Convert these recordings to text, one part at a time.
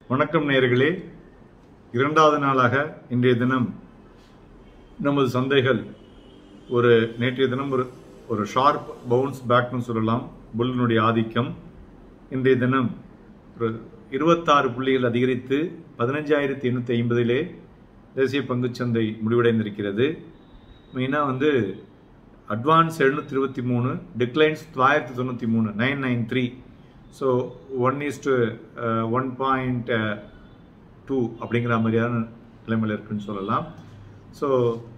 வணக்கம் நேயர்களே இரண்டாவது நாளாக இன்றைய தினம் நமது சந்தைகள் ஒரு நேற்றைய தினம் ஒரு ஒரு ஷார்ப் பவுன்ஸ் பேக்னு சொல்லலாம் புல்லினுடைய ஆதிக்கம் இன்றைய தினம் ஒரு இருபத்தாறு புள்ளிகள் அதிகரித்து பதினஞ்சாயிரத்தி எண்ணூற்றி ஐம்பதிலே தேசிய பங்குச்சந்தை முடிவடைந்திருக்கிறது மெயினாக வந்து அட்வான்ஸ் எழுநூற்றி இருபத்தி மூணு டிக்ளைன்ஸ் தொள்ளாயிரத்தி தொண்ணூற்றி மூணு nine nine three so one is to one point two அப்படிங்கிற மாதிரியான நிலைமையில் இருக்குன்னு சொல்லலாம் ஸோ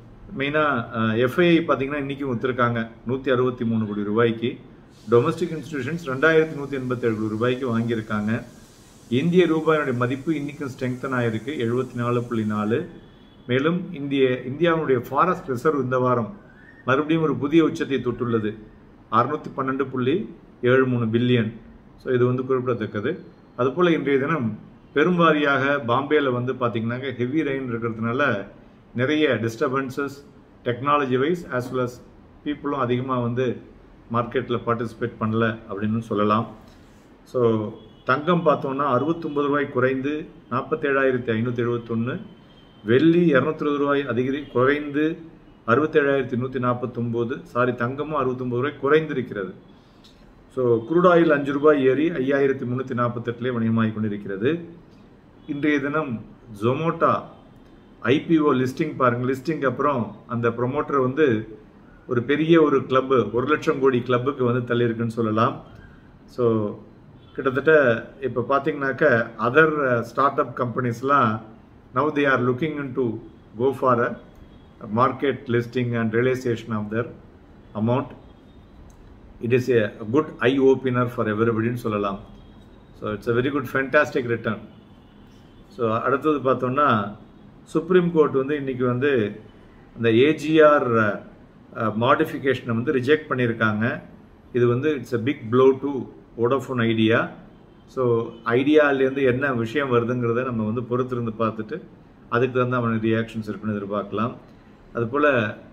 மெயினாக எஃப்ஐஐ பார்த்தீங்கன்னா இன்றைக்கும் ஒத்துருக்காங்க நூற்றி அறுபத்தி மூணு கோடி ரூபாய்க்கு டொமஸ்டிக் இன்ஸ்டிடியூஷன்ஸ் ரெண்டாயிரத்தி நூற்றி எண்பத்தேழு கோடி ரூபாய்க்கு வாங்கியிருக்காங்க இந்திய ரூபாயினுடைய மதிப்பு இன்றைக்கும் ஸ்ட்ரெங்தன் ஆகிருக்கு எழுபத்தி நாலு புள்ளி நாலு மேலும் இந்திய இந்தியாவுடைய ஃபாரஸ்ட் ரிசர்வ் இந்த வாரம் மறுபடியும் ஒரு புதிய உச்சத்தை தொட்டுள்ளது அறுநூத்தி பன்னெண்டு புள்ளி ஏழு மூணு பில்லியன் ஸோ இது வந்து குறிப்பிடத்தக்கது அதுபோல் இன்றைய தினம் பெரும்வாரியாக பாம்பேயில் வந்து பார்த்தீங்கன்னாக்க ஹெவி ரெயின் இருக்கிறதுனால நிறைய disturbances technology wise as well as பீப்புளும் அதிகமாக வந்து மார்க்கெட்டில் பார்ட்டிசிபேட் பண்ணல அப்படின்னு சொல்லலாம் ஸோ தங்கம் பார்த்தோம்னா அறுபத்தொம்பது ரூபாய் குறைந்து நாற்பத்தேழாயிரத்தி ஐநூற்றி எழுபத்தொன்று வெள்ளி இரநூத்தி ரூபாய் அதிகரி குறைந்து அறுபத்தேழாயிரத்தி நூற்றி நாற்பத்தொம்போது சாரி தங்கமும் அறுபத்தொம்பது ரூபாய் குறைந்திருக்கிறது ஸோ குரூட் ஆயில் அஞ்சு ரூபாய் ஏறி ஐயாயிரத்தி முந்நூற்றி நாற்பத்தெட்டுலேயே வணிகமாகி கொண்டிருக்கிறது இன்றைய தினம் ஜொமோட்டா ஐபிஓ லிஸ்டிங் பாருங்க லிஸ்டிங் அப்புறம் அந்த ப்ரொமோட்டர் வந்து ஒரு பெரிய ஒரு கிளப்பு ஒரு லட்சம் கோடி கிளப்புக்கு வந்து தள்ளியிருக்குன்னு சொல்லலாம் ஸோ கிட்டத்தட்ட இப்போ பார்த்தீங்கன்னாக்க அதர் ஸ்டார்ட் அப் கம்பெனிஸ்லாம் now they are looking in to go for a market listing and realisation of their amount it is a good eye opener for எவரிபடின்னு சொல்லலாம் so it's a very good fantastic return so அடுத்தது பார்த்தோம்னா supreme court வந்து இன்றைக்கி வந்து அந்த AGR மாடிஃபிகேஷனை வந்து reject பண்ணியிருக்காங்க இது வந்து it's a big blow to Vodafone Idea so ஐடியாலேருந்து என்ன விஷயம் வருதுங்கிறத நம்ம வந்து பொறுத்திருந்து பார்த்துட்டு அதுக்கு தகுந்த அவனுக்கு ரியாக்ஷன்ஸ் இருக்குன்னு எதிர்பார்க்கலாம் அதுபோல்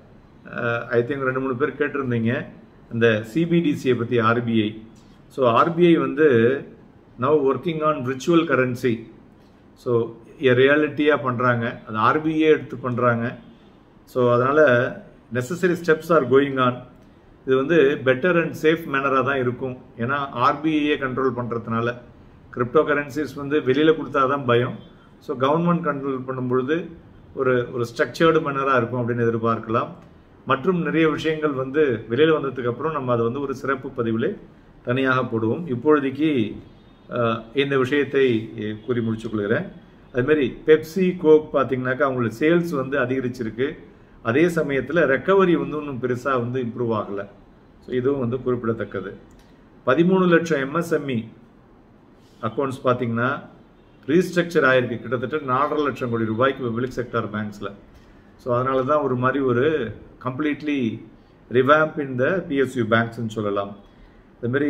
ஐ திங்க் ரெண்டு மூணு பேர் கேட்டிருந்தீங்க அந்த சிபிடிசியை பற்றி ஆர்பிஐ ஸோ ஆர்பிஐ வந்து now working on virtual currency so ரியாலிட்டியாக பண்ணுறாங்க அது ஆர்பிஐ எடுத்து பண்ணுறாங்க ஸோ அதனால் necessary steps are going on இது வந்து பெட்டர் அண்ட் சேஃப் மேனராக தான் இருக்கும் ஏன்னா ஆர்பிஐயே கண்ட்ரோல் பண்ணுறதுனால கிரிப்டோ கரன்சிஸ் வந்து வெளியில் கொடுத்தா தான் பயம் ஸோ கவர்மெண்ட் கண்ட்ரோல் பண்ணும்பொழுது ஒரு ஒரு ஸ்ட்ரக்சர்டு மேனராக இருக்கும் அப்படின்னு எதிர்பார்க்கலாம் மற்றும் நிறைய விஷயங்கள் வந்து வெளியில் வந்ததுக்கு அப்புறம் நம்ம அதை வந்து ஒரு சிறப்பு பதிவில் தனியாக போடுவோம் இப்பொழுதைக்கு இந்த விஷயத்தை கூறி முடிச்சு கொள்கிறேன் அதுமாரி பெப்சி கோக் பார்த்தீங்கன்னாக்கா அவங்களுக்கு சேல்ஸ் வந்து அதிகரிச்சிருக்கு அதே சமயத்தில் ரெக்கவரி வந்து இன்னும் பெருசாக வந்து இம்ப்ரூவ் ஆகலை ஸோ இதுவும் வந்து குறிப்பிடத்தக்கது பதிமூணு லட்சம் எம்எஸ்எம்இ அக்கௌண்ட்ஸ் பார்த்தீங்கன்னா ரீஸ்ட்ரக்சர் ஆயிருக்கு கிட்டத்தட்ட நாலரை லட்சம் கோடி ரூபாய்க்கு பப்ளிக் செக்டார் பேங்க்ஸில் ஸோ அதனால தான் ஒரு மாதிரி ஒரு கம்ப்ளீட்லி ரிவாம்ப் இன் த பிஎஸ்யூ பேங்க்ஸ்ன்னு சொல்லலாம் அதுமாரி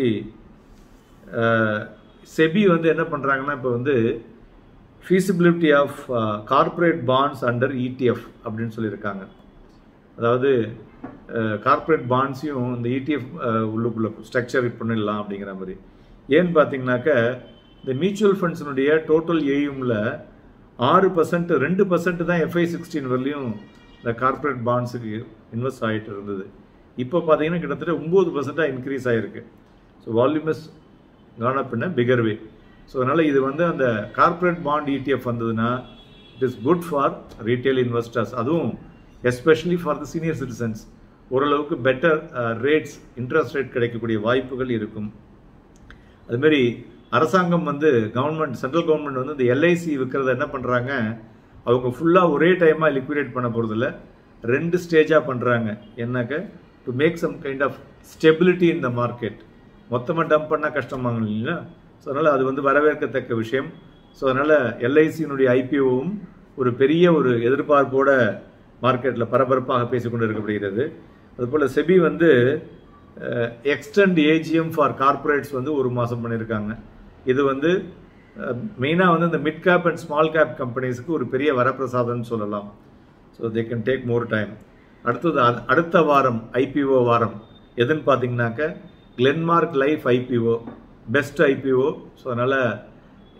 செபி வந்து என்ன பண்ணுறாங்கன்னா இப்போ வந்து feasibility of corporate bonds under ETF அப்படின்னு சொல்லியிருக்காங்க அதாவது கார்ப்பரேட் பாண்ட்ஸையும் இந்த இடிஎஃப் உள்ளுக்குள்ள ஸ்ட்ரக்சர் பண்ணிடலாம் அப்படிங்கிற மாதிரி ஏன்னு பார்த்தீங்கன்னாக்க இந்த மியூச்சுவல் ஃபண்ட்ஸினுடைய டோட்டல் ஏயுமில் ஆறு பர்சன்ட் ரெண்டு பர்சன்ட் தான் எஃப்ஐ சிக்ஸ்டீன் வரலையும் இந்த கார்ப்பரேட் பாண்ட்ஸுக்கு இன்வெஸ்ட் ஆகிட்டு இருந்தது இப்போ பார்த்தீங்கன்னா கிட்டத்தட்ட ஒம்பது பர்சன்ட்டாக இன்க்ரீஸ் ஆகிருக்கு so volume is gone up in bigger way so அதனால் இது வந்து அந்த கார்ப்பரேட் பாண்ட் இடிஎஃப் வந்ததுன்னா it is good for retail investors அதுவும் especially for the senior citizens ஓரளவுக்கு பெட்டர் ரேட்ஸ் இன்ட்ரெஸ்ட் ரேட் கிடைக்கக்கூடிய வாய்ப்புகள் இருக்கும் அதுமாரி அரசாங்கம் வந்து கவர்மெண்ட் சென்ட்ரல் கவர்மெண்ட் வந்து இந்த எல்ஐசி விற்கிறத என்ன பண்ணுறாங்க அவங்க ஃபுல்லாக ஒரே டைமாக லிக்விடேட் பண்ண போகிறதில்ல ரெண்டு ஸ்டேஜாக பண்ணுறாங்க என்னக்க to make some kind of stability in the market மொத்தமாக டம்ப் பண்ணால் கஷ்டமாங்க இல்லைங்களா ஸோ அதனால் அது வந்து வரவேற்கத்தக்க விஷயம் ஸோ அதனால் எல்ஐசியினுடைய ஐபிஓவும் ஒரு பெரிய ஒரு எதிர்பார்ப்போட மார்க்கெட்டில் பரபரப்பாக பேசிக்கொண்டு இருக்கப்படுகிறது அதுபோல் செபி வந்து எக்ஸ்டெண்ட் ஏஜிஎம் ஃபார் கார்பரேட்ஸ் வந்து ஒரு மாதம் பண்ணியிருக்காங்க இது வந்து மெயினாக வந்து இந்த mid cap and small cap கம்பெனிஸ்க்கு ஒரு பெரிய வரப்பிரசாதம்னு சொல்லலாம் so they can take more time அடுத்தது அடுத்த வாரம் ஐபிஓ வாரம் எதுன்னு பார்த்தீங்கன்னாக்க Glenmark life IPO best IPO so அதனால்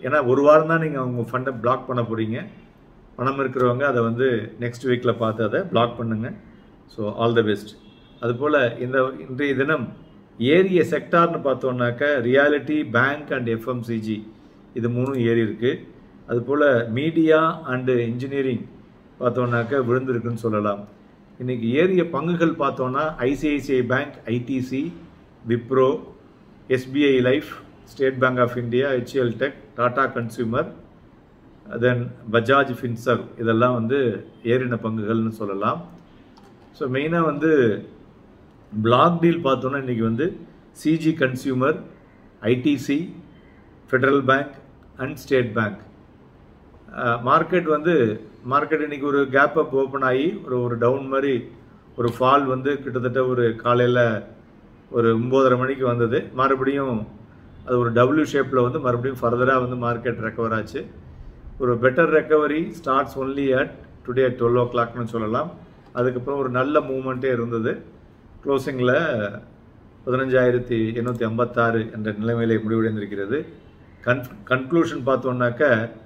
ஏன்னா ஒரு வாரம் தான் நீங்கள் அவங்க ஃபண்டை பிளாக் பண்ண போகிறீங்க பணம் இருக்கிறவங்க அதை வந்து நெக்ஸ்ட் வீக்கில் பார்த்து அதை பிளாக் பண்ணுங்க ஸோ ஆல் த பெஸ்ட் அதுபோல் இந்த இன்றைய தினம் ஏரிய செக்டார்னு பார்த்தோன்னாக்க ரியாலிட்டி பேங்க் அண்ட் எஃப்எம்சிஜி இது மூணும் ஏறி இருக்கு அதுபோல் மீடியா அண்டு இன்ஜினியரிங் பார்த்தோன்னாக்க விழுந்திருக்குன்னு சொல்லலாம் இன்னைக்கு ஏறிய பங்குகள் பார்த்தோன்னா ICICI bank ITC Wipro SBI life State Bank of India HL tech Tata consumer then Bajaj Finserv இதெல்லாம் வந்து ஏறின பங்குகள்னு சொல்லலாம் ஸோ மெயினாக வந்து பிளாக் டீல் பார்த்தோன்னா இன்றைக்கி வந்து CG consumer ITC federal bank and state bank market வந்து மார்க்கெட் இன்னைக்கு ஒரு கேப் அப் ஓப்பன் ஆகி ஒரு ஒரு டவுன் மாதிரி ஒரு ஃபால் வந்து கிட்டத்தட்ட ஒரு காலையில் ஒரு ஒம்போதரை மணிக்கு வந்தது மறுபடியும் அது ஒரு டபுள்யூ ஷேப்பில் வந்து மறுபடியும் ஃபர்தராக வந்து மார்க்கெட் ரெக்கவர் ஆச்சு ஒரு better recovery starts only at today at twelve ஓ கிளாக்னு சொல்லலாம் அதுக்கப்புறம் ஒரு நல்ல மூமெண்ட்டே இருந்தது க்ளோசிங்கில் பதினஞ்சாயிரத்தி எண்ணூற்றி ஐம்பத்தாறு என்ற நிலைமையிலே முடிவடைந்திருக்கிறது கன் கன்க்ளூஷன் பார்த்தோன்னாக்க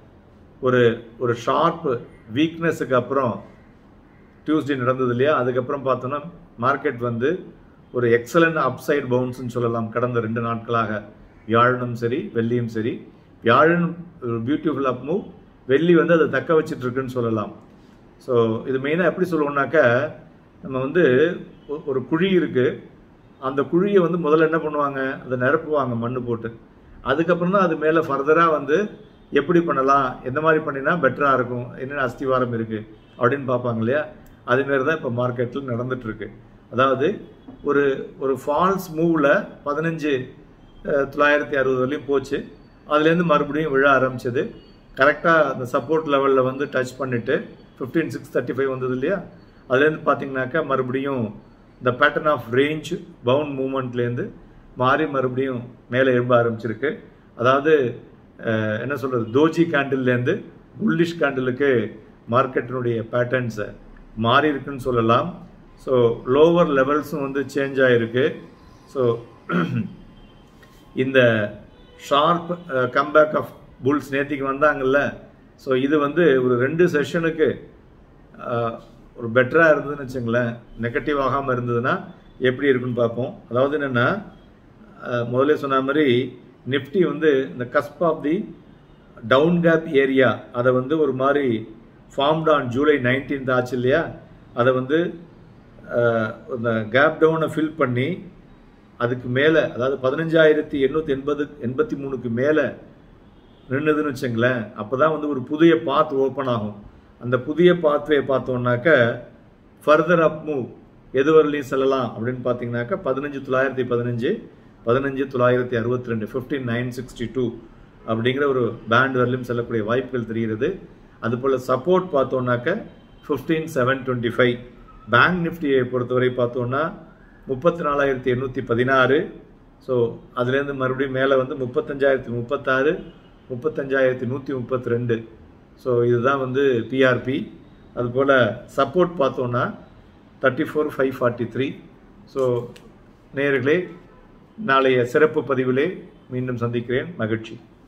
ஒரு ஒரு ஷார்ப் வீக்னஸுக்கு அப்புறம் டியூஸ்டே நடந்தது இல்லையா அதுக்கப்புறம் பார்த்தோன்னா மார்க்கெட் வந்து ஒரு எக்ஸலண்ட் அப்சைட் பவுன்ஸ்னு சொல்லலாம் கடந்த ரெண்டு நாட்களாக வியாழனும் சரி வெள்ளியும் சரி வியாழன் ஒரு பியூட்டிஃபுல் அப் மூவ் வெள்ளி வந்து அதை தக்க வச்சிட்டு இருக்குன்னு சொல்லலாம் ஸோ இது மெயினாக எப்படி சொல்லுவோம்னாக்க நம்ம வந்து ஒ- ஒரு குழி இருக்குது அந்த குழியை வந்து முதல்ல என்ன பண்ணுவாங்க அதை நிரப்புவாங்க மண்ணு போட்டு அதுக்கப்புறம் தான் அது மேலே ஃபர்தராக வந்து எப்படி பண்ணலாம் எந்த மாதிரி பண்ணினா பெட்டராக இருக்கும் என்னென்ன அஸ்திவாரம் இருக்குது அப்படின்னு பார்ப்பாங்க இல்லையா அதுமாரி தான் இப்போ மார்க்கெட்டில் நடந்துட்டு இருக்கு அதாவது ஒரு ஒரு ஃபால்ஸ் மூவில் பதினஞ்சு அஹ், தொள்ளாயிரத்தி அறுபது வரையும் போச்சு அதுலேருந்து மறுபடியும் விழ ஆரம்பிச்சது கரெக்டாக அந்த சப்போர்ட் லெவலில் வந்து டச் பண்ணிட்டு ஃபிஃப்டீன் சிக்ஸ் தேர்ட்டி ஃபைவ் வந்தது இல்லையா அதுலேருந்து பார்த்தீங்கன்னாக்கா மறுபடியும் இந்த பேட்டர்ன் ஆஃப் ரேஞ்ச் பவுண்ட் மூமெண்ட்லேருந்து மாறி மறுபடியும் மேலே எழும்ப ஆரம்பிச்சிருக்கு அதாவது அஹ், என்ன சொல்கிறது தோஜி கேண்டில்லேருந்து புல்லிஷ் கேண்டிலுக்கு மார்க்கெட்டினுடைய பேட்டர்ன்ஸை மாறி இருக்குன்னு சொல்லலாம் ஸோ லோவர் லெவல்ஸும் வந்து சேஞ்ச் ஆகிருக்கு ஸோ இந்த ஷார்ப் கம்பேக் ஆஃப் புல்ஸ் நேத்திக்கு வந்தாங்கல்ல ஸோ இது வந்து ஒரு ரெண்டு செஷனுக்கு ஒரு பெட்டராக இருந்ததுன்னு வச்சுங்களேன் நெகட்டிவ் ஆகாமல் இருந்ததுன்னா எப்படி இருக்குன்னு பார்ப்போம் அதாவது என்னென்னா முதல்ல சொன்ன மாதிரி நிஃப்டி வந்து இந்த cusp of the down gap area அதை வந்து ஒரு மாதிரி ஃபார்ம்ட் ஆன் ஜூலை நைன்டீன்த் ஆச்சு இல்லையா அதை வந்து அஹ், இந்த கேப் டவுனை ஃபில் பண்ணி அதுக்கு மேலே அதாவது பதினஞ்சாயிரத்தி எண்ணூற்றி எண்பது எண்பத்தி மூணுக்கு மேலே நின்றுதுன்னு வச்சுங்களேன் அப்போ தான் வந்து ஒரு புதிய பாத் ஓப்பன் ஆகும் அந்த புதிய பாத்வே பார்த்தோம்னாக்க ஃபர்தர் அப் மூவ் எது வரலையும் செல்லலாம் அப்படின்னு பார்த்தீங்கன்னாக்கா பதினஞ்சு தொள்ளாயிரத்தி பதினஞ்சு பதினஞ்சு தொள்ளாயிரத்தி அறுபத்தி ரெண்டு ஃபிஃப்டீன் நைன் சிக்ஸ்டி டூ அப்படிங்கிற ஒரு பேண்ட் வரலையும் செல்லக்கூடிய வாய்ப்புகள் தெரிகிறது அதுபோல் சப்போர்ட் பார்த்தோம்னாக்க fifteen seven twenty five bank நிஃப்டியை பொறுத்தவரை பார்த்தோம்னா முப்பத்தி நாலாயிரத்தி எண்ணூற்றி பதினாறு ஸோ அதுலேருந்து மறுபடியும் மேலே வந்து முப்பத்தஞ்சாயிரத்தி முப்பத்தாறு முப்பத்தஞ்சாயிரத்தி நூற்றி முப்பத்தி ரெண்டு ஸோ இதுதான் வந்து பிஆர்பி அதுபோல் சப்போர்ட் பார்த்தோன்னா thirty four five forty three so நேயர்களே நாளைய சிறப்பு பதிவிலே மீண்டும் சந்திக்கிறேன் மகிழ்ச்சி